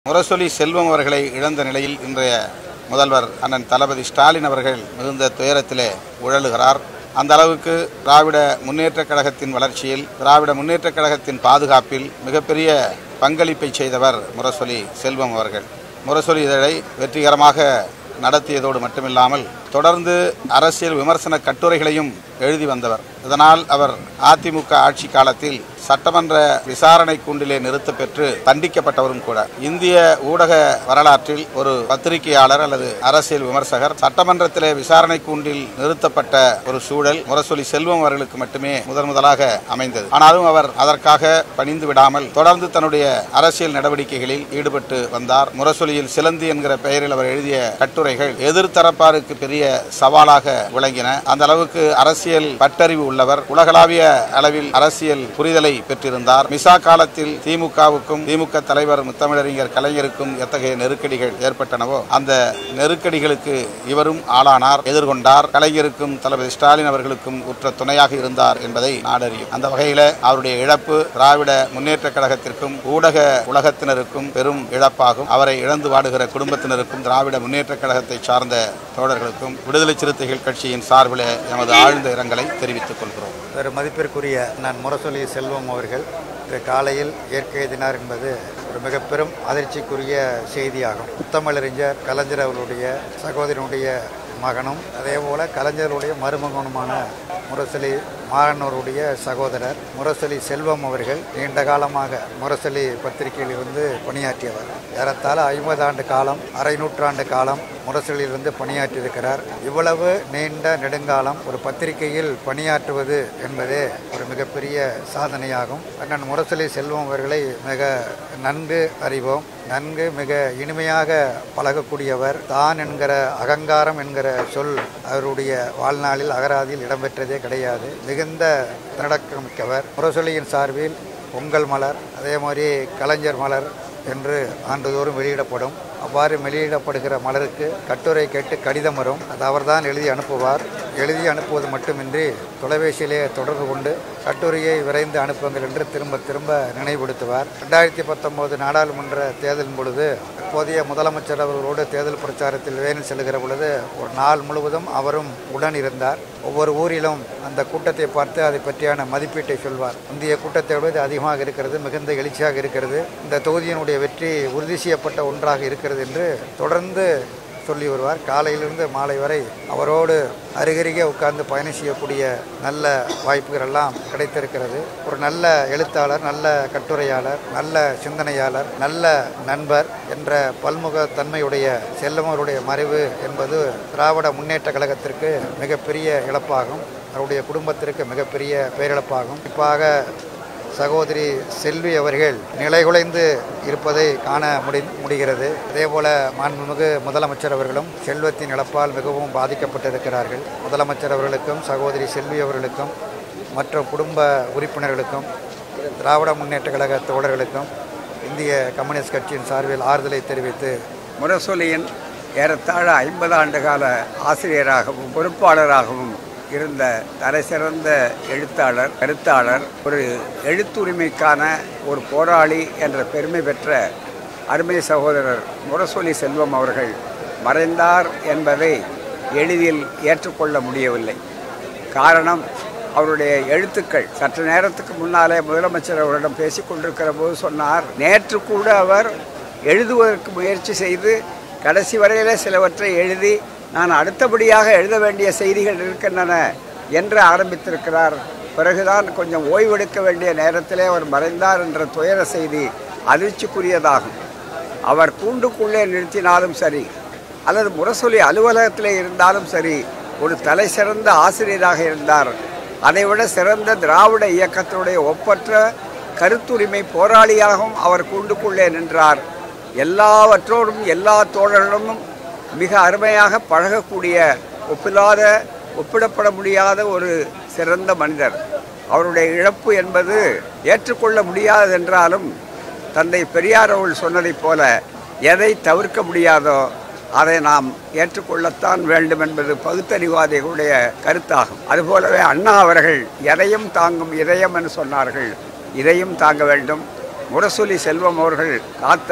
முரசொலி செல்வம் அவர்களை இழந்த நிலையில் இன்றைய முதல்வர் அண்ணன் தளபதி ஸ்டாலின் அவர்கள் மிகுந்த துயரத்திலே உழலுகிறார் அந்த அளவுக்கு திராவிட முன்னேற்றக் கழகத்தின் வளர்ச்சியில் திராவிட முன்னேற்றக் கழகத்தின் பாதுகாப்பில் மிகப்பெரிய பங்களிப்பை செய்தவர் முரசொலி செல்வம் அவர்கள் முரசொலி இதழை வெற்றிகரமாக நடத்தியதோடு மட்டுமில்லாமல் தொடர்ந்து அரசியல் விமர்சன கட்டுரைகளையும் எழுதி வந்தவர் இதனால் அவர் அதிமுக ஆட்சி காலத்தில் சட்டமன்ற விசாரணை கூண்டிலே நிறுத்தப் பெற்று தண்டிக்கப்பட்டவரும் கூட இந்திய ஊடக வரலாற்றில் ஒரு பத்திரிகையாளர் அல்லது அரசியல் விமர்சகர் சட்டமன்றத்திலே விசாரணை கூண்டில் நிறுத்தப்பட்ட ஒரு சூழல் முரசொலி செல்வம் அவர்களுக்கு மட்டுமே முதன் முதலாக அமைந்தது ஆனாலும் அவர் அதற்காக பணிந்து விடாமல் தொடர்ந்து தன்னுடைய அரசியல் நடவடிக்கைகளில் ஈடுபட்டு வந்தார் முரசொலியில் சிலந்தி என்கிற பெயரில் அவர் எழுதிய கட்டுரைகள் எதிர்த்தரப்பாருக்கு பெரிய சவாலாக விளங்கின அந்த அளவுக்கு அரசியல் பட்டறிவு உள்ளவர் உலகளாவிய அளவில் அரசியல் புரிதலை பெற்றிருந்தார் மிசா காலத்தில் திமுகவுக்கும் திமுக தலைவர் முத்தமிழறிஞர் கலைஞருக்கும் எத்தகைய நெருக்கடிகள் ஏற்பட்டனவோ அந்த நெருக்கடிகளுக்கு இவரும் ஆளானார் எதிர்கொண்டார் கலைஞருக்கும் தளபதி ஸ்டாலின் அவர்களுக்கும் உற்ற துணையாக இருந்தார் என்பதை நாடறியும் அந்த வகையில அவருடைய இழப்பு திராவிட முன்னேற்ற கழகத்திற்கும் ஊடக உலகத்தினருக்கும் பெரும் இழப்பாகும் அவரை இழந்து வாடுகிற குடும்பத்தினருக்கும் திராவிட முன்னேற்ற கழகத்தை சார்ந்த தோழர்களுக்கும் விடுதலை சிறுத்தைகள் கட்சியின் சார்பில் எமது ஆழ்ந்த இரங்கலை தெரிவித்துக் கொள்கிறோம் ஒரு மதிப்பிற்குரிய நான் முரசொலி செல்வம் அவர்கள் இன்று காலையில் இயற்கை தினார் என்பது ஒரு மிக பெரும் அதிர்ச்சிக்குரிய செய்தியாகும் முத்தமிழறிஞர் கலைஞர் அவர்களுடைய சகோதரனுடைய மகனும் அதேபோல கலைஞருடைய மருமகனுமான முரசொலி மாறனருடைய சகோதரர் முரசொலி செல்வம் அவர்கள் நீண்ட காலமாக முரசொலி பத்திரிகையில் இருந்து பணியாற்றியவர் ஏறத்தாழ ஐம்பது ஆண்டு காலம் அரை நூற்றாண்டு காலம் முரசொலியிலிருந்து பணியாற்றியிருக்கிறார் இவ்வளவு நீண்ட நெடுங்காலம் ஒரு பத்திரிகையில் பணியாற்றுவது என்பதே ஒரு மிகப்பெரிய சாதனையாகும் அண்ணன் முரசொலி செல்வம் அவர்களை மிக நன்கு அறிவோம் நன்கு மிக இனிமையாக பழகக்கூடியவர் தான் என்கிற அகங்காரம் என்கிற சொல் அவருடைய வாழ்நாளில் அகராதியில் இடம்பெற்றதே கிடையாது மிகுந்த தன்னடக்கமிக்கவர் முரசொலியின் சார்பில் பொங்கல் மலர் அதே மாதிரி கலைஞர் மலர் என்று ஆண்டுதோறும் வெளியிடப்படும் அவ்வாறு வெளியிடப்படுகிற மலருக்கு கட்டுரை கேட்டு கடிதம் வரும் அது அவர்தான் எழுதி அனுப்புவார் எழுதி அனுப்புவது மட்டுமின்றி தொலைபேசியிலே தொடர்பு கொண்டு கட்டுரையை விரைந்து அனுப்புங்கள் என்று திரும்ப திரும்ப நினைவுபடுத்துவார் ரெண்டாயிரத்தி பத்தொம்போது நாடாளுமன்ற தேர்தலின் பொழுது அப்போதைய முதலமைச்சர் அவர்களோடு தேர்தல் பிரச்சாரத்தில் வேனில் செல்கிற பொழுது ஒரு நாள் முழுவதும் அவரும் உடன் இருந்தார் ஒவ்வொரு ஊரிலும் அந்த கூட்டத்தை பார்த்து அதை பற்றியான மதிப்பீட்டை சொல்வார் இந்திய கூட்டத்தை விட இது அதிகமாக இருக்கிறது மிகுந்த எழுச்சியாக இருக்கிறது இந்த தொகுதியினுடைய வெற்றி உறுதி செய்யப்பட்ட ஒன்றாக இருக்கிறது என்று தொடர்ந்து சொல்லி வருவார் காலையிலிருந்து மாலை வரை அவரோடு அருகருகே உட்கார்ந்து பயணம் செய்யக்கூடிய நல்ல வாய்ப்புகள் எல்லாம் கிடைத்திருக்கிறது ஒரு நல்ல எழுத்தாளர் நல்ல கட்டுரையாளர் நல்ல சிந்தனையாளர் நல்ல நண்பர் என்ற பல்முக தன்மையுடைய செல்லமருடைய மறைவு என்பது திராவிட முன்னேற்ற கழகத்திற்கு மிகப்பெரிய இழப்பாகும் அவருடைய குடும்பத்திற்கு மிகப்பெரிய பேரிழப்பாகும் குறிப்பாக சகோதரி செல்வி அவர்கள் நிலைகுலைந்து இருப்பதை காண முடி முடிகிறது அதேபோல மாண்புமிகு முதலமைச்சர் அவர்களும் செல்வத்தின் இழப்பால் மிகவும் பாதிக்கப்பட்டிருக்கிறார்கள் முதலமைச்சர் அவர்களுக்கும் சகோதரி செல்வி அவர்களுக்கும் மற்ற குடும்ப உறுப்பினர்களுக்கும் திராவிட முன்னேற்ற கழக தோழர்களுக்கும் இந்திய கம்யூனிஸ்ட் கட்சியின் சார்பில் ஆறுதலை தெரிவித்து முரசொலியின் ஏறத்தாழ ஐம்பது ஆண்டு கால ஆசிரியராகவும் பொறுப்பாளராகவும் இருந்த தலைசிறந்த எழுத்தாளர் கருத்தாளர் ஒரு எழுத்துரிமைக்கான ஒரு போராளி என்ற பெருமை பெற்ற அருமை சகோதரர் முரசொலி செல்வம் அவர்கள் மறைந்தார் என்பதை எளிதில் ஏற்றுக்கொள்ள முடியவில்லை காரணம் அவருடைய எழுத்துக்கள் சற்று நேரத்துக்கு முன்னாலே முதலமைச்சர் அவரிடம் பேசிக் கொண்டிருக்கிற போது சொன்னார் நேற்று கூட அவர் எழுதுவதற்கு முயற்சி செய்து கடைசி வரையிலே சிலவற்றை எழுதி நான் அடுத்தபடியாக எழுத வேண்டிய செய்திகள் இருக்கின்றன என்று ஆரம்பித்திருக்கிறார் பிறகுதான் கொஞ்சம் ஓய்வெடுக்க வேண்டிய நேரத்திலே அவர் மறைந்தார் என்ற துயர செய்தி அதிர்ச்சிக்குரியதாகும் அவர் கூண்டுக்குள்ளே நிறுத்தினாலும் சரி அல்லது முரசொலி அலுவலகத்திலே இருந்தாலும் சரி ஒரு தலை சிறந்த ஆசிரியராக இருந்தார் அதைவிட சிறந்த திராவிட இயக்கத்தினுடைய ஒப்பற்ற கருத்துரிமை போராளியாகவும் அவர் கூண்டுக்குள்ளே நின்றார் எல்லாவற்றோடும் எல்லா தோழர்களும் மிக அருமையாக பழகக்கூடிய ஒப்பில்லாத ஒப்பிடப்பட முடியாத ஒரு சிறந்த மனிதர் அவருடைய இழப்பு என்பது ஏற்றுக்கொள்ள முடியாது என்றாலும் தந்தை பெரியார் அவர்கள் சொன்னதைப் போல எதை தவிர்க்க முடியாதோ அதை நாம் ஏற்றுக்கொள்ளத்தான் வேண்டும் என்பது பகுத்தறிவாதிகளுடைய கருத்தாகும் அதுபோலவே அண்ணா அவர்கள் எதையும் தாங்கும் இதயம் என்று சொன்னார்கள் இதையும் தாங்க வேண்டும் முரசொலி செல்வம் அவர்கள் காத்த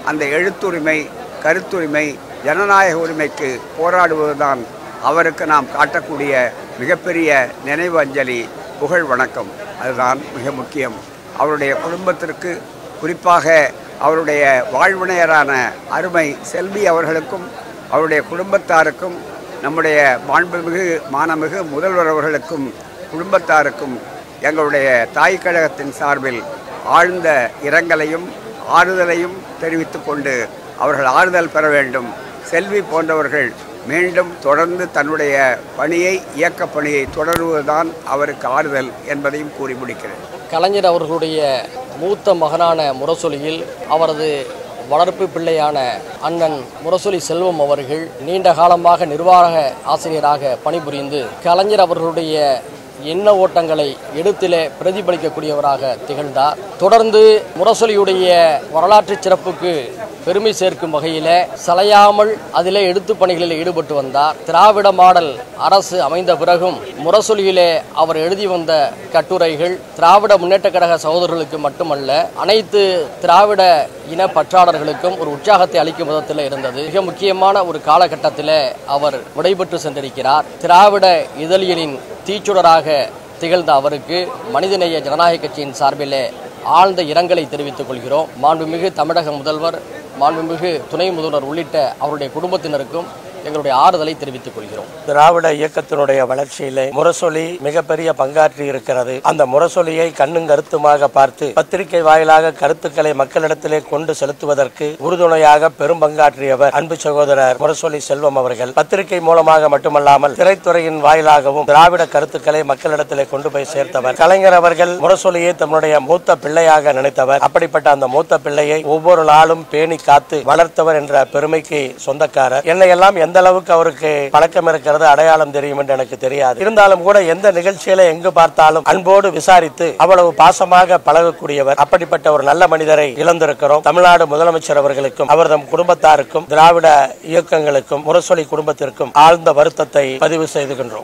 அந்த எழுத்துரிமை கருத்துரிமை ஜனநாயக உரிமைக்கு போராடுவதுதான் அவருக்கு நாம் காட்டக்கூடிய மிகப்பெரிய நினைவு அஞ்சலி புகழ் வணக்கம் அதுதான் மிக முக்கியம் அவருடைய குடும்பத்திற்கு குறிப்பாக அவருடைய வாழ்வினையரான அருமை செல்வி அவர்களுக்கும் அவருடைய குடும்பத்தாருக்கும் நம்முடைய மாண்புமிகு மானமிகு முதல்வர் அவர்களுக்கும் குடும்பத்தாருக்கும் எங்களுடைய தாய் கழகத்தின் சார்பில் ஆழ்ந்த இரங்கலையும் ஆறுதலையும் தெரிவித்துக் கொண்டு அவர்கள் ஆறுதல் பெற வேண்டும் செல்வி போன்றவர்கள் மீண்டும் தொடர்ந்து தன்னுடைய பணியை இயக்கப் பணியை தொடருவதுதான் அவருக்கு ஆறுதல் என்பதையும் கூறி முடிக்கிறேன் கலைஞர் அவர்களுடைய மூத்த மகனான முரசொலியில் அவரது வளர்ப்பு பிள்ளையான அண்ணன் முரசொலி செல்வம் அவர்கள் நீண்ட காலமாக நிர்வாக ஆசிரியராக பணிபுரிந்து கலைஞர் அவர்களுடைய எண்ண ஓட்டங்களை எழுத்திலே பிரதிபலிக்கக்கூடியவராக திகழ்ந்தார் தொடர்ந்து முரசொலியுடைய வரலாற்று சிறப்புக்கு பெருமை சேர்க்கும் வகையிலே சளையாமல் அதிலே எழுத்துப் பணிகளில் ஈடுபட்டு வந்தார் திராவிட மாடல் அரசு அமைந்த பிறகும் முரசொலியிலே அவர் எழுதி வந்த கட்டுரைகள் திராவிட முன்னேற்ற கழக சகோதரர்களுக்கு மட்டுமல்ல அனைத்து திராவிட இன பற்றாளர்களுக்கும் ஒரு உற்சாகத்தை அளிக்கும் விதத்தில் இருந்தது மிக முக்கியமான ஒரு காலகட்டத்தில் அவர் விடைபெற்று சென்றிருக்கிறார் திராவிட இதழியலின் தீச்சுடராக திகழ்ந்த அவருக்கு மனிதநேய ஜனநாயக கட்சியின் சார்பிலே ஆழ்ந்த இரங்கலை தெரிவித்துக் கொள்கிறோம் மாண்புமிகு தமிழக முதல்வர் மாண்புமிகு துணை முதல்வர் உள்ளிட்ட அவருடைய குடும்பத்தினருக்கும் எங்களுடைய ஆறுதலை தெரிவித்துக் கொள்கிறோம் திராவிட இயக்கத்தினுடைய வளர்ச்சியிலே முரசொலி மிகப்பெரிய பங்காற்றி இருக்கிறது அந்த முரசொலியை கண்ணும் கருத்துமாக பார்த்து பத்திரிகை வாயிலாக கருத்துக்களை மக்களிடத்திலே கொண்டு செலுத்துவதற்கு உறுதுணையாக பெரும் பங்காற்றியவர் அன்பு சகோதரர் முரசொலி செல்வம் அவர்கள் பத்திரிகை மூலமாக மட்டுமல்லாமல் திரைத்துறையின் வாயிலாகவும் திராவிட கருத்துக்களை மக்களிடத்திலே கொண்டு போய் சேர்த்தவர் கலைஞர் அவர்கள் முரசொலியை தன்னுடைய மூத்த பிள்ளையாக நினைத்தவர் அப்படிப்பட்ட அந்த மூத்த பிள்ளையை ஒவ்வொரு நாளும் பேணி காத்து வளர்த்தவர் என்ற பெருமைக்கு சொந்தக்காரர் என்னை எல்லாம் எந்த அளவுக்கு அவருக்கு பழக்கம் இருக்கிறது அடையாளம் தெரியும் என்று எனக்கு தெரியாது இருந்தாலும் கூட எந்த நிகழ்ச்சியில எங்கு பார்த்தாலும் அன்போடு விசாரித்து அவ்வளவு பாசமாக பழகக்கூடியவர் அப்படிப்பட்ட ஒரு நல்ல மனிதரை இழந்திருக்கிறோம் தமிழ்நாடு முதலமைச்சர் அவர்களுக்கும் அவரது குடும்பத்தாருக்கும் திராவிட இயக்கங்களுக்கும் முரசொலி குடும்பத்திற்கும் ஆழ்ந்த வருத்தத்தை பதிவு செய்துகின்றோம்